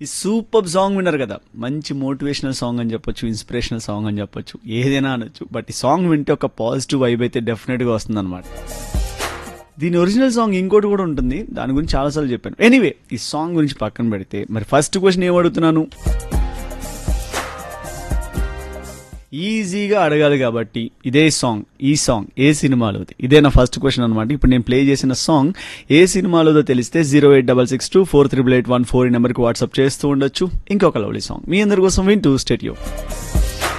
ఈ super song విన్నారు కదా మంచి మోటివేషనల్ సాంగ్ అని చెప్పొచ్చు ఇన్స్పిరేషనల్ సాంగ్ అని చెప్పొచ్చు ఏదైనా అనొచ్చు బట్ ఈ సాంగ్ వింటే ఒక పాజిటివ్ వైబ్ అయితే డెఫినెట్గా వస్తుంది అనమాట దీని ఒరిజినల్ సాంగ్ ఇంకోటి కూడా ఉంటుంది దాని గురించి చాలాసార్లు చెప్పాను ఎనీవే ఈ సాంగ్ గురించి పక్కన పెడితే మరి ఫస్ట్ క్వశ్చన్ ఏం అడుగుతున్నాను ఈజీగా అడగాలి కాబట్టి ఇదే సాంగ్ ఈ సాంగ్ ఏ సినిమాలోది ఇదే నా ఫస్ట్ క్వశ్చన్ అనమాట ఇప్పుడు నేను ప్లే చేసిన సాంగ్ ఏ సినిమాలోదో తెలిస్తే zero eight double six two four triple eight one four ఈ నెంబర్కి వాట్సాప్ చేస్తూ ఉండొచ్చు ఇంకొక లవ్లీ సాంగ్ మీ అందరి కోసం వింటూ స్టేడియో